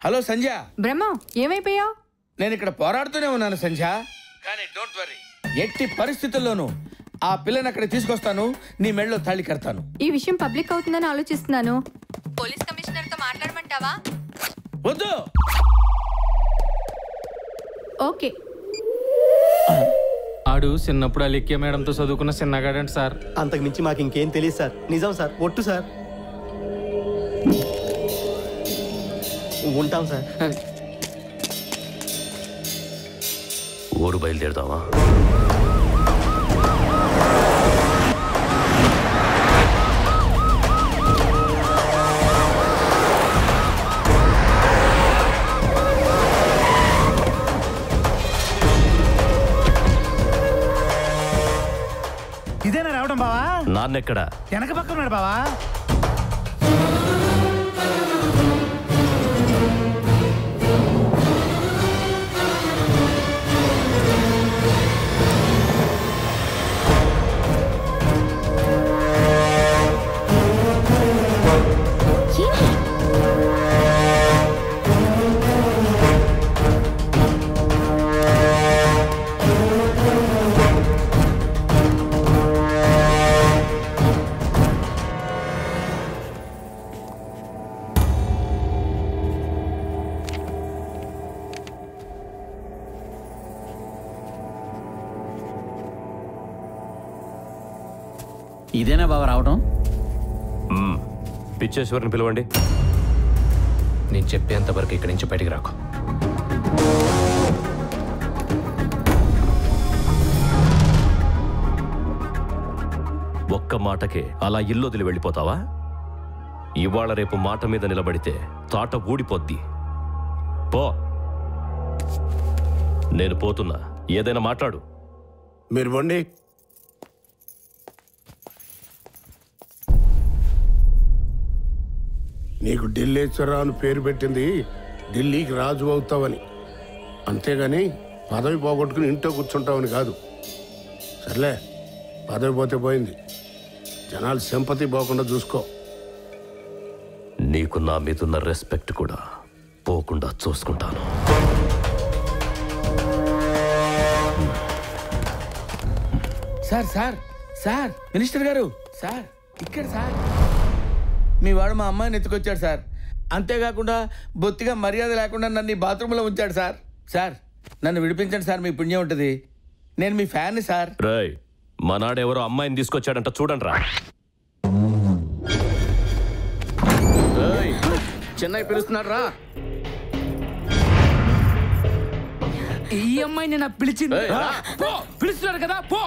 Hello సంధ్య బ్రహ్మ ఏమైపోయావు నేను ఇక్కడ పోరాడుతూనే ఉన్నాను సంధ్య కానీ డోంట్ వరీ ఎట్టి పరిస్థితుల్లోనూ ఆ పిల్లని అక్కడ తీసుకొస్తాను నీ మెళ్ళలో తాళి కడతాను ఈ విషయం పబ్లిక్ అవుతుందని ఆలోచిస్తున్నాను పోలీస్ కమిషనర్ తో మాట్లాడమంటావా వద్దు ఓకే ఆడు చిన్నప్పుడు అలిక్య మేడంతో చదువుకున్న చిన్నగాడంట సార్ అంతకు మించి మాకు ఇంకేం తెలియదు సార్ నిజం సార్ ఒట్టు సార్ ఉంటాం సార్ ఊరు బయలుదేరదామా ఇదేనా రావడం బావా నాన్నెక్కడా వెనక పక్క ఉన్నాడు బావా ఇదేనా బాబా రావడం మ్మ్. పిచ్చేశ్వరిని పిలవండి నేను చెప్పేంత వరకు ఇక్కడి నుంచి బయటికి రాకు ఒక్క మాటకే అలా ఇల్లు వదిలి వెళ్ళిపోతావా ఇవాళ రేపు మాట మీద నిలబడితే తాట ఊడిపోద్ది పో నేను పోతున్నా ఏదైనా మాట్లాడు మీరు బండి నీకు ఢిల్లీశ్వరరావు అని పేరు పెట్టింది ఢిల్లీకి రాజు అవుతావని అంతేగాని పదవి పోగొట్టుకుని ఇంట్లో కూర్చుంటావని కాదు సర్లే పదవి పోతే పోయింది జనాలు సింపతి పోకుండా చూసుకో నీకు నా మీదున్న రెస్పెక్ట్ కూడా పోకుండా చూసుకుంటాను సార్ సార్ సార్ మినిస్టర్ గారు సార్ ఇక్కడ సార్ మీ వాడు మా అమ్మాయిని ఎత్తుకొచ్చాడు సార్ అంతేకాకుండా బొత్తిగా మర్యాద లేకుండా నన్ను ఈ బాత్రూంలో ఉంచాడు సార్ సార్ నన్ను విడిపించండి సార్ మీ పుణ్యం ఉంటుంది నేను మీ ఫ్యాన్ సార్ రేయ్ మనాడెవరో అమ్మాయిని తీసుకొచ్చాడంట చూడండి రా చెన్నై పిలుస్తున్నాడు రా ఈ అమ్మాయిని నా పిలిచింది ఏయ్, రా. పో పిలుస్తున్నారు కదా పో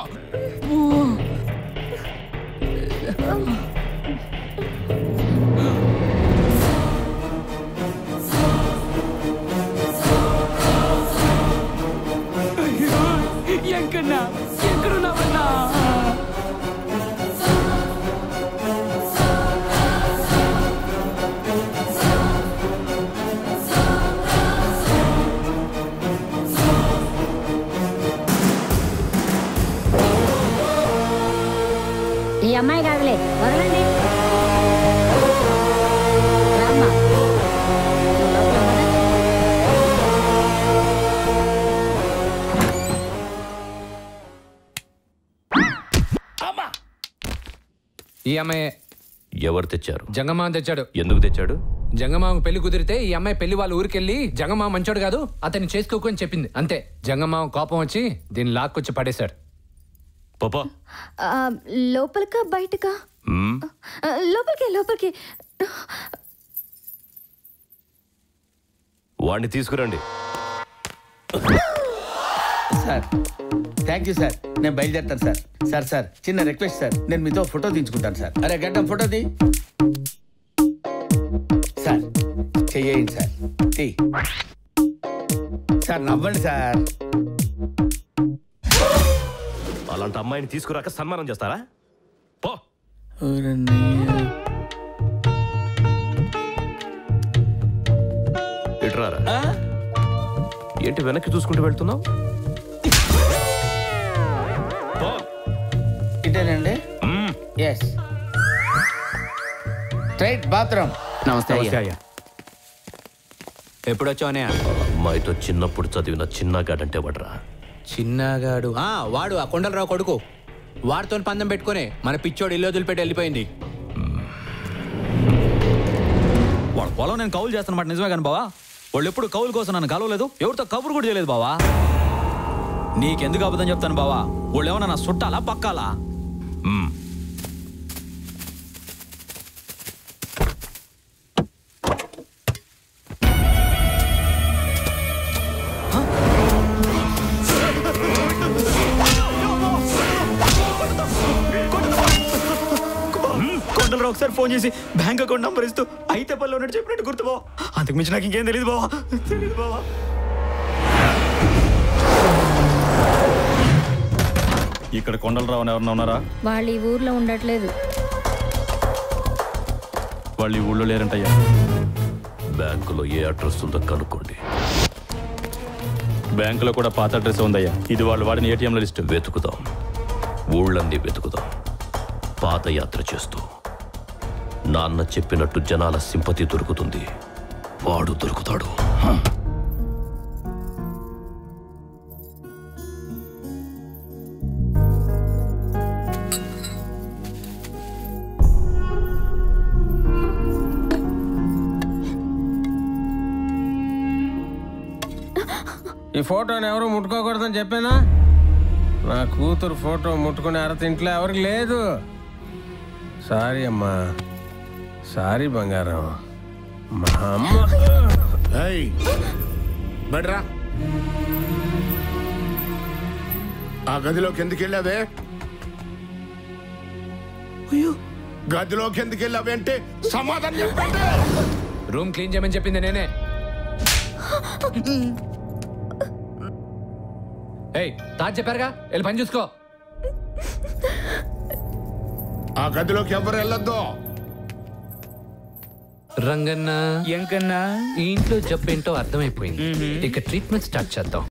ఎక్కడన్నా ఎక్కడున్నావన్నా ఈ అమ్మాయి కాదులే వదలండి రామ్మా. నువ్వు లోపలికి పద. ఈ అమ్మాయి ఎవరు తెచ్చారు జంగమామ తెచ్చాడు ఎందుకు తెచ్చాడు జంగమామ పెళ్లి కుదిరితే ఈ అమ్మాయి పెళ్లి వాళ్ళ ఊరికెళ్ళి జంగమామ మంచోడు కాదు అతన్ని చేసుకోకని చెప్పింది అంతే జంగమామ కోపం వచ్చి దీన్ని లాక్కొచ్చి పడేశాడు పాపా ఆ, లోపలికా బయటకా మ్మ్. ఆ, లోపలికి లోపలికి వాణ్ణి తీసుకురండి సార్ థ్యాంక్ యూ సార్ నేను బయలుదేరుతాను సార్ సార్ సార్ చిన్న రిక్వెస్ట్ సార్ నేను మీతో ఫోటో తీయించుకుంటాను సార్ అరే గడ్డం ఫోటో తీ సార్ చెయ్యండి సార్ తీ సార్ నవ్వండి సార్ అలాంటి అమ్మాయిని తీసుకురాక సన్మానం చేస్తారా పో ఇట్రారా ఏంటి వెనక్కి చూసుకుంటూ వెళ్తున్నావు పో. ఇటేనండి మ్మ్. ఎస్ స్ట్రైట్ బాత్రూమ్ నమస్తే అయ్యా ఎప్పుడు వచ్చావనే ఆ అమ్మాయితో చిన్నప్పుడు చదివిన చిన్నగాడంటే వడ్రా చిన్నగాడు ఆ, వాడు ఆ కొండలరావు కొడుకు వాడితో పందెం పెట్టుకుని మన పిచ్చోడు ఇల్లు వదిలిపెట్టి వెళ్ళిపోయింది వాడు పొలం నేను కౌలు చేస్తున్నమాట నిజమే కానీ బావా వాళ్ళు ఎప్పుడు కౌలు కోసం నన్ను కలవలేదు ఎవరితో కబురు కూడా చేయలేదు బావా నీకెందుకు అబద్ధం చెప్తాను బావా వాళ్ళు ఏమన్నా నా చుట్టాలా పక్కాలా మ్మ్. కొండలరావు ఒకసారి ఫోన్ చేసి బ్యాంక్ అకౌంట్ నంబర్ ఇస్తూ అయితే పల్లె ఉన్నట్టు చెప్పినట్టు గుర్తు బావా అంతకు మించి నాకు ఇంకేం తెలియదు బావా తెలియదు బావా ఇక్కడ కొండలరావు అని ఎవరన్నా ఉన్నారా వాళ్ళు ఈ ఊర్లో ఉండట్లేదు వాళ్ళు ఈ ఊళ్ళో లేరంటయ్యా బ్యాంకులో ఏ అడ్రస్ ఉందో కనుక్కోండి బ్యాంకులో కూడా పాత అడ్రస్ ఉందయ్యా ఇది వాళ్ళు వాడిన ఏటీఎంల లిస్ట్ వెతుకుదాం ఊళ్ళన్నీ వెతుకుదాం పాదయాత్ర చేస్తూ నాన్న చెప్పినట్టు జనాల సింపతి దొరుకుతుంది వాడు దొరుకుతాడు ఈ ఫోటోని ఎవరు ముట్టుకోకూడదని చెప్పానా నా కూతురు ఫోటో ముట్టుకునే అర్హత ఇంట్లో ఎవరికి లేదు సారీ అమ్మా సారీ బంగారం మా అమ్మ ఏయ్ బడ్రా ఆ గదిలోకి ఎందుకు వెళ్ళావే గదిలోకి ఎందుకు వెళ్ళావే అంటే సమాధానం చెప్పండి రూమ్ క్లీన్ చేయమని చెప్పింది నేనే ఏయ్ తాజ్ చెప్పారుగా వెళ్ళి పని చూసుకో ఆ గదిలోకి ఎవరు వెళ్ళొద్దు రంగన్న ఎంకన్నా ఈ ఇంట్లో జబ్బు ఏంటో అర్థమైపోయింది ఇక ట్రీట్మెంట్ స్టార్ట్ చేద్దాం